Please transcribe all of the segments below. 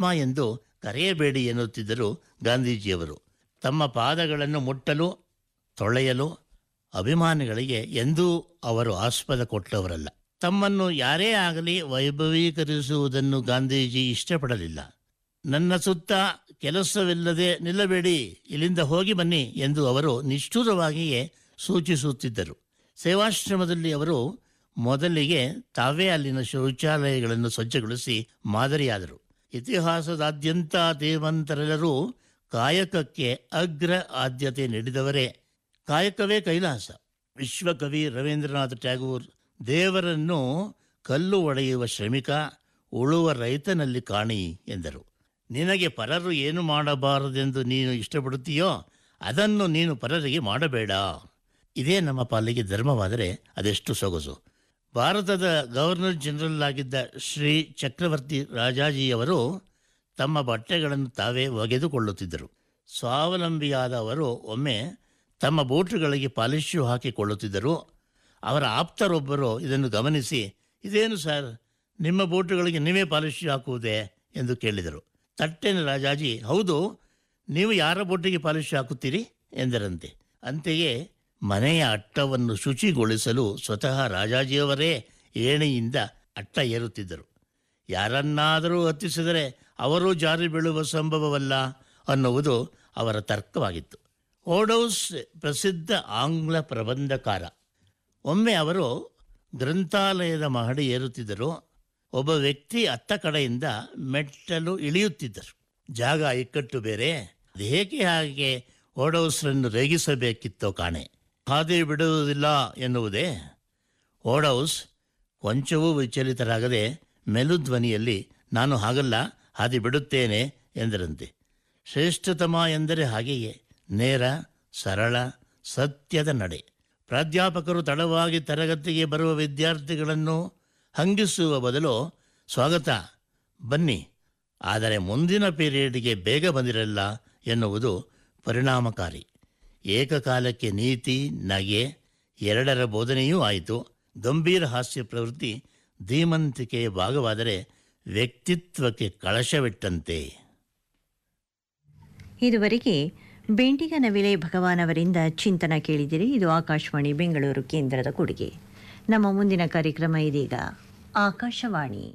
ಮಹಾತ್ಮ ಎಂದು ಕರೆಯಬೇಡಿ ಎನ್ನುತ್ತಿದ್ದರು ಗಾಂಧೀಜಿಯವರು ತಮ್ಮ ಪಾದಗಳನ್ನು ಮುಟ್ಟಲು ತೊಳೆಯಲು ಅಭಿಮಾನಿಗಳಿಗೆ ಎಂದೂ ಅವರು ಆಸ್ಪದ ಕೊಟ್ಟವರಲ್ಲ ತಮ್ಮನ್ನು ಯಾರೇ ಆಗಲಿ ವೈಭವೀಕರಿಸುವುದನ್ನು ಗಾಂಧೀಜಿ ಇಷ್ಟಪಡಲಿಲ್ಲ ನನ್ನ ಸುತ್ತ ಕೆಲಸವಿಲ್ಲದೆ ನಿಲ್ಲಬೇಡಿ ಇಲ್ಲಿಂದ ಹೋಗಿ ಬನ್ನಿ ಎಂದು ಅವರು ನಿಷ್ಠುರವಾಗಿಯೇ ಸೂಚಿಸುತ್ತಿದ್ದರು ಸೇವಾಶ್ರಮದಲ್ಲಿ ಅವರು ಮೊದಲಿಗೆ ತಾವೇ ಅಲ್ಲಿನ ಶೌಚಾಲಯಗಳನ್ನು ಸ್ವಚ್ಛಗೊಳಿಸಿ ಮಾದರಿಯಾದರು ಇತಿಹಾಸದಾದ್ಯಂತ ಧೀಮಂತರೆಲ್ಲರೂ ಕಾಯಕಕ್ಕೆ ಅಗ್ರ ಆದ್ಯತೆ ನೀಡಿದವರೇ ಕಾಯಕವೇ ಕೈಲಾಸ ವಿಶ್ವಕವಿ ರವೀಂದ್ರನಾಥ್ ಟ್ಯಾಗೂರ್ ದೇವರನ್ನು ಕಲ್ಲು ಒಡೆಯುವ ಶ್ರಮಿಕ ಉಳುವ ರೈತನಲ್ಲಿ ಕಾಣಿ ಎಂದರು ನಿನಗೆ ಪರರು ಏನು ಮಾಡಬಾರದೆಂದು ನೀನು ಇಷ್ಟಪಡುತ್ತೀಯೋ ಅದನ್ನು ನೀನು ಪರರಿಗೆ ಮಾಡಬೇಡ ಇದೇ ನಮ್ಮ ಪಾಲಿಗೆ ಧರ್ಮವಾದರೆ ಅದೆಷ್ಟು ಸೊಗಸು ಭಾರತದ ಗವರ್ನರ್ ಜನರಲ್ ಆಗಿದ್ದ ಶ್ರೀ ಚಕ್ರವರ್ತಿ ರಾಜಾಜಿಯವರು ತಮ್ಮ ಬಟ್ಟೆಗಳನ್ನು ತಾವೇ ಒಗೆದುಕೊಳ್ಳುತ್ತಿದ್ದರು ಸ್ವಾವಲಂಬಿಯಾದ ಅವರು ಒಮ್ಮೆ ತಮ್ಮ ಬೂಟುಗಳಿಗೆ ಪಾಲಿಶು ಹಾಕಿಕೊಳ್ಳುತ್ತಿದ್ದರು ಅವರ ಆಪ್ತರೊಬ್ಬರು ಇದನ್ನು ಗಮನಿಸಿ ಇದೇನು ಸರ್ ನಿಮ್ಮ ಬೂಟುಗಳಿಗೆ ನೀವೇ ಪಾಲಿಶು ಹಾಕುವುದೇ ಎಂದು ಕೇಳಿದರು ತಟ್ಟೆನ ರಾಜಾಜಿ ಹೌದು ನೀವು ಯಾರ ಬೂಟಿಗೆ ಪಾಲಿಶು ಹಾಕುತ್ತೀರಿ ಎಂದರಂತೆ ಅಂತೆಯೇ ಮನೆಯ ಅಟ್ಟವನ್ನು ಶುಚಿಗೊಳಿಸಲು ಸ್ವತಃ ರಾಜಾಜಿಯವರೇ ಏಣಿಯಿಂದ ಅಟ್ಟ ಏರುತ್ತಿದ್ದರು ಯಾರನ್ನಾದರೂ ಹತ್ತಿಸಿದರೆ ಅವರೂ ಜಾರಿ ಬೀಳುವ ಸಂಭವವಲ್ಲ ಅನ್ನುವುದು ಅವರ ತರ್ಕವಾಗಿತ್ತು ಓಡೌಸ್ ಪ್ರಸಿದ್ಧ ಆಂಗ್ಲ ಪ್ರಬಂಧಕಾರ ಒಮ್ಮೆ ಅವರು ಗ್ರಂಥಾಲಯದ ಮಹಡಿ ಏರುತ್ತಿದ್ದರು ಒಬ್ಬ ವ್ಯಕ್ತಿ ಅತ್ತ ಕಡೆಯಿಂದ ಮೆಟ್ಟಲು ಇಳಿಯುತ್ತಿದ್ದರು ಜಾಗ ಇಕ್ಕಟ್ಟು ಬೇರೆ ಅದೇಕೆ ಹಾಗೆ ಓಡೌಸ್ರನ್ನು ರೇಗಿಸಬೇಕಿತ್ತೋ ಕಾಣೆ ಹಾದಿ ಬಿಡುವುದಿಲ್ಲ ಎನ್ನುವುದೇ ಓಡೌಸ್ ಕೊಂಚವೂ ವಿಚಲಿತರಾಗದೆ ಮೆಲುಧ್ವನಿಯಲ್ಲಿ ನಾನು ಹಾಗಲ್ಲ ಹಾದಿ ಬಿಡುತ್ತೇನೆ ಎಂದರಂತೆ ಶ್ರೇಷ್ಠತಮ ಎಂದರೆ ಹಾಗೆಯೇ ನೇರ ಸರಳ ಸತ್ಯದ ನಡೆ ಪ್ರಾಧ್ಯಾಪಕರು ತಡವಾಗಿ ತರಗತಿಗೆ ಬರುವ ವಿದ್ಯಾರ್ಥಿಗಳನ್ನು ಹಂಗಿಸುವ ಬದಲು ಸ್ವಾಗತ ಬನ್ನಿ ಆದರೆ ಮುಂದಿನ ಪೀರಿಯಡ್ಗೆ ಬೇಗ ಬಂದಿರಲ್ಲ ಎನ್ನುವುದು ಪರಿಣಾಮಕಾರಿ ಏಕಕಾಲಕ್ಕೆ ನೀತಿ ನಗೆ ಎರಡರ ಬೋಧನೆಯೂ ಆಯಿತು ಗಂಭೀರ ಹಾಸ್ಯ ಪ್ರವೃತ್ತಿ ಧೀಮಂತಿಕೆಯ ಭಾಗವಾದರೆ ವ್ಯಕ್ತಿತ್ವಕ್ಕೆ ಕಳಶವಿಟ್ಟಂತೆ ಇದುವರೆಗೆ ಬೆಂಟಿಗ ನವಿಲೆ ಭಗವಾನ್ ಅವರಿಂದ ಚಿಂತನ ಕೇಳಿದಿರಿ ಇದು ಆಕಾಶವಾಣಿ ಬೆಂಗಳೂರು ಕೇಂದ್ರದ ಕೊಡುಗೆ ನಮ್ಮ ಮುಂದಿನ ಕಾರ್ಯಕ್ರಮ ಇದೀಗ ಆಕಾಶವಾಣಿ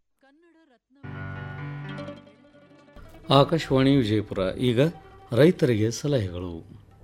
ಆಕಾಶವಾಣಿ ವಿಜಯಪುರ ಈಗ ರೈತರಿಗೆ ಸಲಹೆಗಳು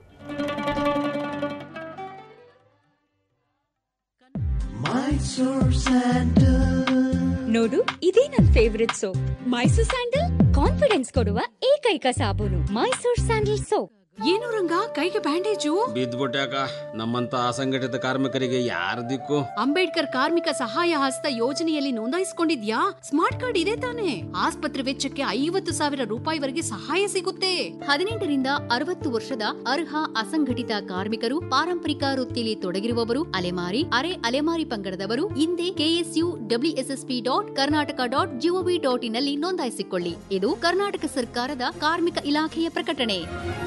ನೋಡು ಇದೇ ನನ್ favourite soap Mysore sandal confidence ಕೊಡುವ ಏಕೈಕ ಸಾಬೂನು ಮೈಸೂರ್ ಸ್ಯಾಂಡಲ್ ಸೋಪ್ ಏನು ರಂಗ ಕೈಗೆ ಬ್ಯಾಂಡೇಜು ಬಿದ್ದ್ಬಿಟ್ಯಾಕ ನಮ್ಮಂತ ಅಸಂಘಟಿತ ಕಾರ್ಮಿಕರಿಗೆ ಯಾರ ದಿಕ್ಕು ಅಂಬೇಡ್ಕರ್ ಕಾರ್ಮಿಕ ಸಹಾಯ ಹಸ್ತ ಯೋಜನೆಯಲ್ಲಿ ನೋಂದಾಯಿಸಿಕೊಂಡಿದ್ಯಾ ಸ್ಮಾರ್ಟ್ ಕಾರ್ಡ್ ಇದೆ ತಾನೆ ಆಸ್ಪತ್ರೆ ವೆಚ್ಚಕ್ಕೆ ಐವತ್ತು ಸಾವಿರ ರೂಪಾಯಿವರೆಗೆ ಸಹಾಯ ಸಿಗುತ್ತೆ ಹದಿನೆಂಟರಿಂದ ಅರವತ್ತು ವರ್ಷದ ಅರ್ಹ ಅಸಂಘಟಿತ ಕಾರ್ಮಿಕರು ಪಾರಂಪರಿಕ ವೃತ್ತಿಯಲ್ಲಿ ತೊಡಗಿರುವವರು ಅಲೆಮಾರಿ ಅರೆ ಅಲೆಮಾರಿ ಪಂಗಡದವರು ಹಿಂದೆ KSU WSSP dot Karnataka dot GOV dot ಇನ್ನಲ್ಲಿ ನೋಂದಾಯಿಸಿಕೊಳ್ಳಿ ಇದು ಕರ್ನಾಟಕ ಸರ್ಕಾರದ ಕಾರ್ಮಿಕ ಇಲಾಖೆಯ ಪ್ರಕಟಣೆ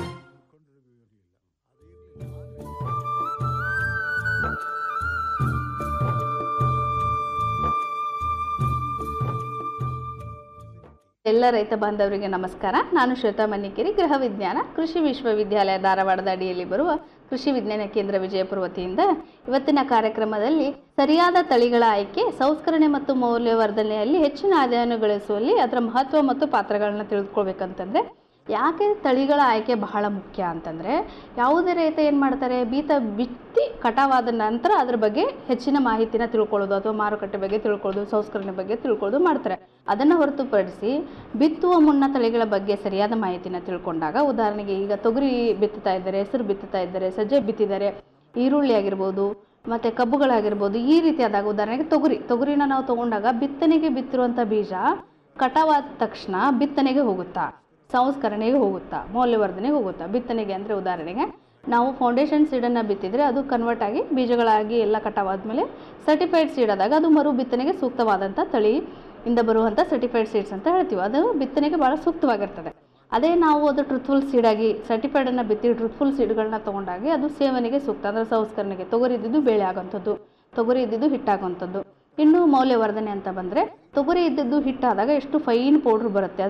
ಎಲ್ಲ ರೈತ ಬಾಂಧವರಿಗೆ ನಮಸ್ಕಾರ ನಾನು ಶ್ವೇತಾ ಮನ್ನಿಕೇರಿ ಗೃಹ ವಿಜ್ಞಾನ ಕೃಷಿ ವಿಶ್ವವಿದ್ಯಾಲಯ ಧಾರವಾಡದ ಅಡಿಯಲ್ಲಿ ಬರುವ ಕೃಷಿ ವಿಜ್ಞಾನ ಕೇಂದ್ರ ವಿಜಯಪುರ ವತಿಯಿಂದ ಇವತ್ತಿನ ಕಾರ್ಯಕ್ರಮದಲ್ಲಿ ಸರಿಯಾದ ತಳಿಗಳ ಆಯ್ಕೆ ಸಂಸ್ಕರಣೆ ಮತ್ತು ಮೌಲ್ಯವರ್ಧನೆಯಲ್ಲಿ ಹೆಚ್ಚಿನ ಆದಾಯವನ್ನು ಗಳಿಸುವಲ್ಲಿ ಅದರ ಮಹತ್ವ ಮತ್ತು ಪಾತ್ರಗಳನ್ನ ತಿಳಿದುಕೊಳ್ಬೇಕಂತಂದ್ರೆ ಯಾಕೆ ತಳಿಗಳ ಆಯ್ಕೆ ಬಹಳ ಮುಖ್ಯ ಅಂತಂದರೆ ಯಾವುದೇ ರೈತ ಏನು ಮಾಡ್ತಾರೆ ಬೀತ ಬಿತ್ತಿ ಕಟಾವಾದ ನಂತರ ಅದ್ರ ಬಗ್ಗೆ ಹೆಚ್ಚಿನ ಮಾಹಿತಿನ ತಿಳ್ಕೊಳ್ಳೋದು ಅಥವಾ ಮಾರುಕಟ್ಟೆ ಬಗ್ಗೆ ತಿಳ್ಕೊಳ್ಳೋದು ಸಂಸ್ಕರಣೆ ಬಗ್ಗೆ ತಿಳ್ಕೊಳ್ಳೋದು ಮಾಡ್ತಾರೆ ಅದನ್ನು ಹೊರತುಪಡಿಸಿ ಬಿತ್ತುವ ಮುನ್ನ ತಳಿಗಳ ಬಗ್ಗೆ ಸರಿಯಾದ ಮಾಹಿತಿನ ತಿಳ್ಕೊಂಡಾಗ ಉದಾಹರಣೆಗೆ ಈಗ ತೊಗರಿ ಬಿತ್ತುತ್ತಾ ಇದ್ದಾರೆ ಹೆಸರು ಬಿತ್ತುತ್ತಾ ಇದ್ದಾರೆ ಸಜ್ಜೆ ಬಿತ್ತಿದ್ದಾರೆ ಈರುಳ್ಳಿ ಆಗಿರ್ಬೋದು ಮತ್ತು ಕಬ್ಬುಗಳಾಗಿರ್ಬೋದು ಈ ರೀತಿಯಾದಾಗ ಉದಾಹರಣೆಗೆ ತೊಗರಿ ತೊಗರಿನ ನಾವು ತೊಗೊಂಡಾಗ ಬಿತ್ತನೆಗೆ ಬಿತ್ತಿರುವಂಥ ಬೀಜ ಕಟಾವಾದ ತಕ್ಷಣ ಬಿತ್ತನೆಗೆ ಹೋಗುತ್ತಾ ಸಂಸ್ಕರಣೆಗೆ ಹೋಗುತ್ತಾ ಮೌಲ್ಯವರ್ಧನೆಗೆ ಹೋಗುತ್ತಾ ಬಿತ್ತನೆಗೆ ಅಂದರೆ ಉದಾಹರಣೆಗೆ ನಾವು ಫೌಂಡೇಶನ್ ಸೀಡನ್ನು ಬಿತ್ತಿದರೆ ಅದು ಕನ್ವರ್ಟ್ ಆಗಿ ಬೀಜಗಳಾಗಿ ಎಲ್ಲ ಕಟಾವಾದ್ಮೇಲೆ ಸರ್ಟಿಫೈಡ್ ಸೀಡ್ ಆದಾಗ ಅದು ಮರು ಬಿತ್ತನೆಗೆ ಸೂಕ್ತವಾದಂಥ ತಳಿ ಇಂದ ಬರುವಂಥ ಸರ್ಟಿಫೈಡ್ ಸೀಡ್ಸ್ ಅಂತ ಹೇಳ್ತೀವಿ ಅದು ಬಿತ್ತನೆಗೆ ಭಾಳ ಸೂಕ್ತವಾಗಿರ್ತದೆ ಅದೇ ನಾವು ಅದು ಟ್ರುತ್ಫುಲ್ ಸೀಡಾಗಿ ಸರ್ಟಿಫೈಡನ್ನು ಬಿತ್ತಿ ಟ್ರುತ್ಫುಲ್ ಸೀಡ್ಗಳನ್ನ ತೊಗೊಂಡಾಗಿ ಅದು ಸೇವನೆಗೆ ಸೂಕ್ತ ಅಂದರೆ ಸಂಸ್ಕರಣೆಗೆ ತೊಗರಿ ಇದ್ದಿದ್ದು ಬೇಳೆ ಆಗೋಂಥದ್ದು ತೊಗರಿ ಇದ್ದಿದ್ದು ಹಿಟ್ಟಾಗುವಂಥದ್ದು ಇನ್ನು ಮೌಲ್ಯವರ್ಧನೆ ಅಂತ ಬಂದರೆ ತೊಗರಿ ಇದ್ದಿದ್ದು ಹಿಟ್ಟಾದಾಗ ಎಷ್ಟು ಫೈನ್ ಪೌಡ್ರ್ ಬರುತ್ತೆ